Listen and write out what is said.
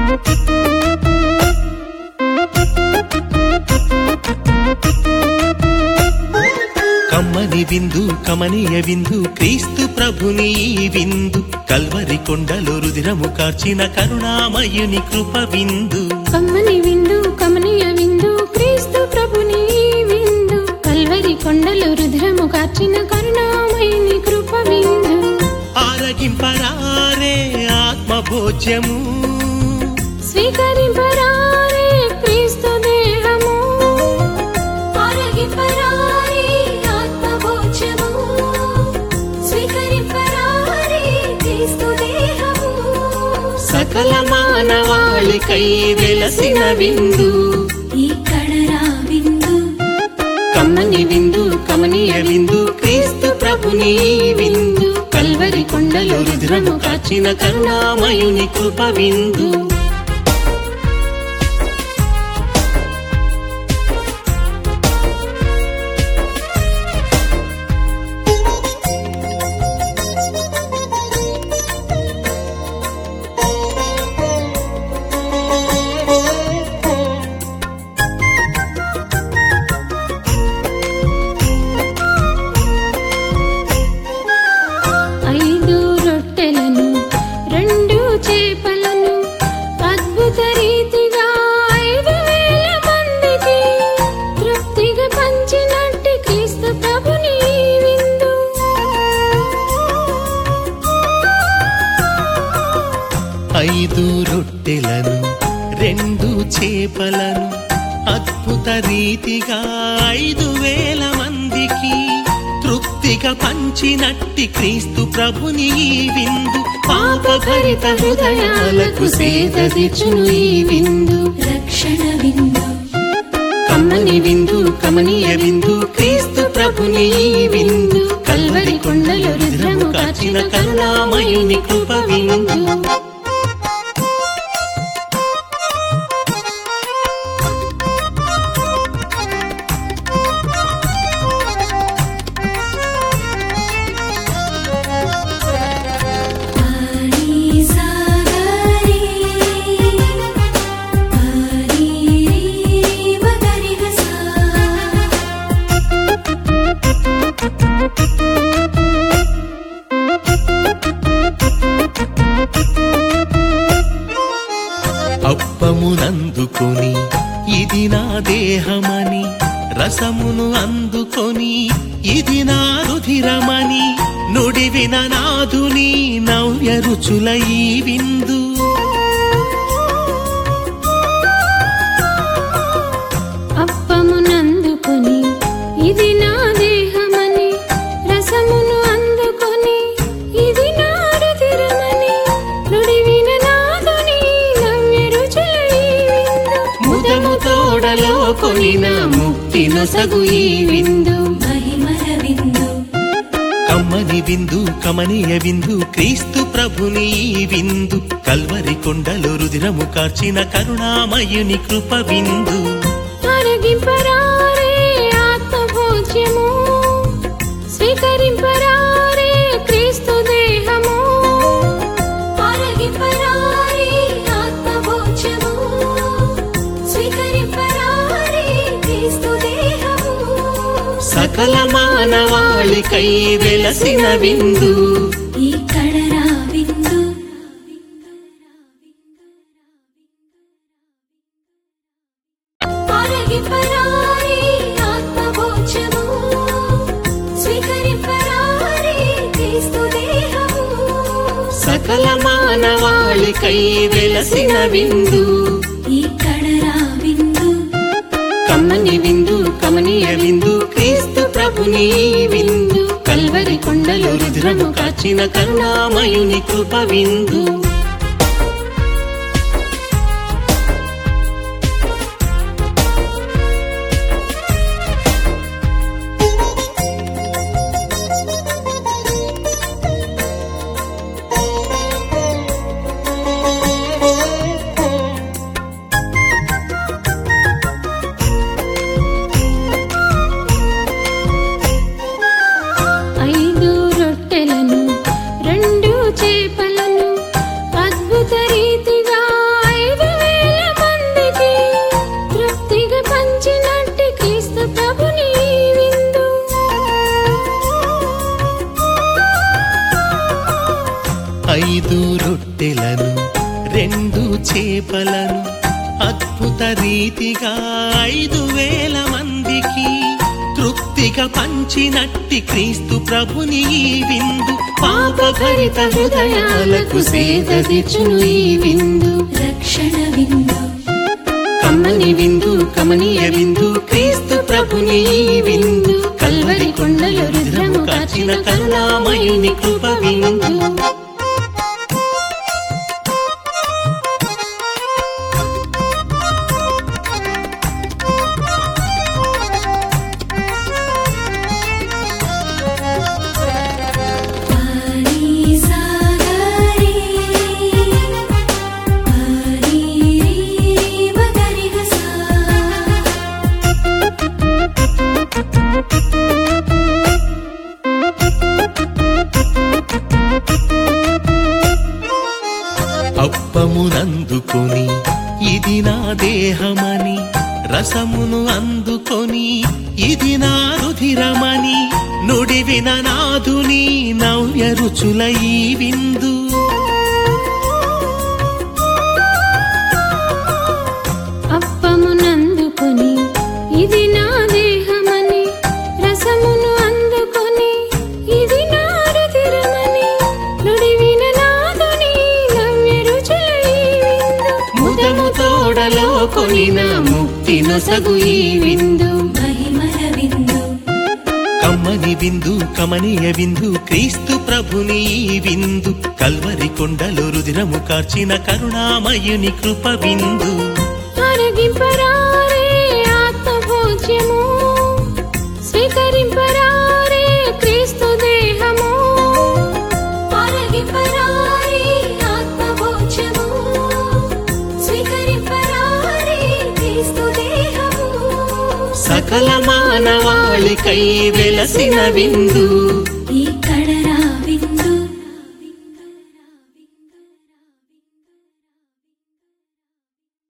కమ్మని విందు కమనీయ విందు క్రీస్తు ప్రభుని ఈ విందు కల్వరి కొండలు రుదిరము కార్చిన కరుణామయుని కృప విందు కమ్మని విందు కమనీయ విందు క్రీస్తు ప్రభుని విందు కల్వరి కొండలు రుద్రము కార్చిన కరుణామయుని కృప విందు ఆరగింపరారే ఆత్మభోజ్యము స్వీకరింపరారే క్రీస్తు దేహము ఆరగింపరారే ఆత్మభోజ్యము స్వీకరింపరారే క్రీస్తు దేహము సకల మానవాళికై వెలసిన విందు ఇక్కడ రా విందు కమ్మని విందు కమనీయ విందు క్రీస్తు ప్రభుని ఈ విందు కల్వరి కొండలు రుద్రము కాచిన కరుణామయుని కృప విందు ఐదు రొట్టెలను రెండు చేపలను అద్భుత రీతిగా ఐదు వేల మందికి తృప్తిగా పంచినట్టి క్రీస్తు ప్రభుని ఈ విందు ఐదు రొట్టెలను రెండు చేపలను అద్భుత రీతిగా ఐదు వేల మందికి తృప్తిగా పంచినట్టి క్రీస్తు ప్రభుని ఈ విందు పాపభరిత హృదయాలకు సేదదిచును ఈ విందు రక్షణ విందు కమ్మని విందు కమనీయ విందు క్రీస్తు ప్రభుని ఈ విందు కల్వరి కొండలు రుద్రము కాచిన కరుణామయుని కృప విందు పాని సాగరే పాని మగరి హసా అప్పమునందుకొని ఇది నా దేహమని రసమును అందుకొని ఇది నా రుధిరమని నుడివిన నాదుని నవ్య రుచుల ఈ విందు అప్పమునందుకొని ఇది నా దేహమని రసమును అందుకొని ఇది నా రుధిరమని నుడివిన నాదుని నవ్య రుచుల ఈ విందు ముదము తోడలో కొనిన ముక్తి నొసగు ఈ విందు మహిమల విందు కమ్మని విందు కమనీయ విందు క్రీస్తు ప్రభుని ఈ విందు కల్వరి కొండలు రుధిరము కార్చిన కరుణామయుని కృప విందు ఆరగింపరారే ఆత్మభోజ్యము స్వీకరింపరారే క్రీస్తు దేహము ఆరగింపరారే ఆత్మభోజ్యము స్వీకరింపరారే క్రీస్తు దేహము సకల మానవాళికై వెలసిన విందు ఇక్కడ రా విందు ఆరగింపరారే ఆత్మభోజ్యము స్వీకరింపరారే క్రీస్తు దేహము సకల మానవాళికై వెలసిన విందు ఇక్కడ రా విందు కమ్మని విందు కమనీయ విందు క్రీస్తు ప్రభుని ఈ విందు కల్వరి కొండలు రుద్రము కాచిన కరుణామయుని కృప విందు ఐదు రొట్టెలను రెండు చేపలను చేపలను అద్భుత రీతిగా ఐదు వేల మందికి తృప్తిగా పంచినట్టి క్రీస్తు ప్రభుని ఈ విందు పాపభరిత హృదయాలకు సేద తీర్చును ఈ విందు రక్షణ విందు కమ్మని విందు కమనీయ విందు క్రీస్తు ప్రభుని ఈ విందు కల్వరి కొండల రుద్రము కాచిన కరుణామయుని కృప విందు పాని సాగరే పాని రే మగరి గసా అప్పమునందుకొని ఇది నా దేహమని రసమును అందుకొని ఇది నా రుధిరమని నుడివిన నాదుని నవ్య రుచుల ఈ విందు అప్పమునందుకొని ఇది నా దేహమని రసమును అందుకొని ఇది నా రుధిరమని నుడివిన నాదుని నవ్య రుచుల ఈ విందు ముదము తోడలో కొనిన ముక్తి నొసగు ఈ విందు మహిమల విందు కమ్మని విందు కమనీయ విందు క్రీస్తు ప్రభుని ఈ విందు కల్వరి కొండలు రుధిరము కార్చిన కరుణామయుని కృప విందు ఆరగింపరారే ఆత్మభోజ్యము స్వీకరింపరారే క్రీస్తు దేహము ఆరగింపరారే ఆత్మభోజ్యము స్వీకరింపరారే క్రీస్తు దేహము సకల మానవాళికై వెలసిన విందు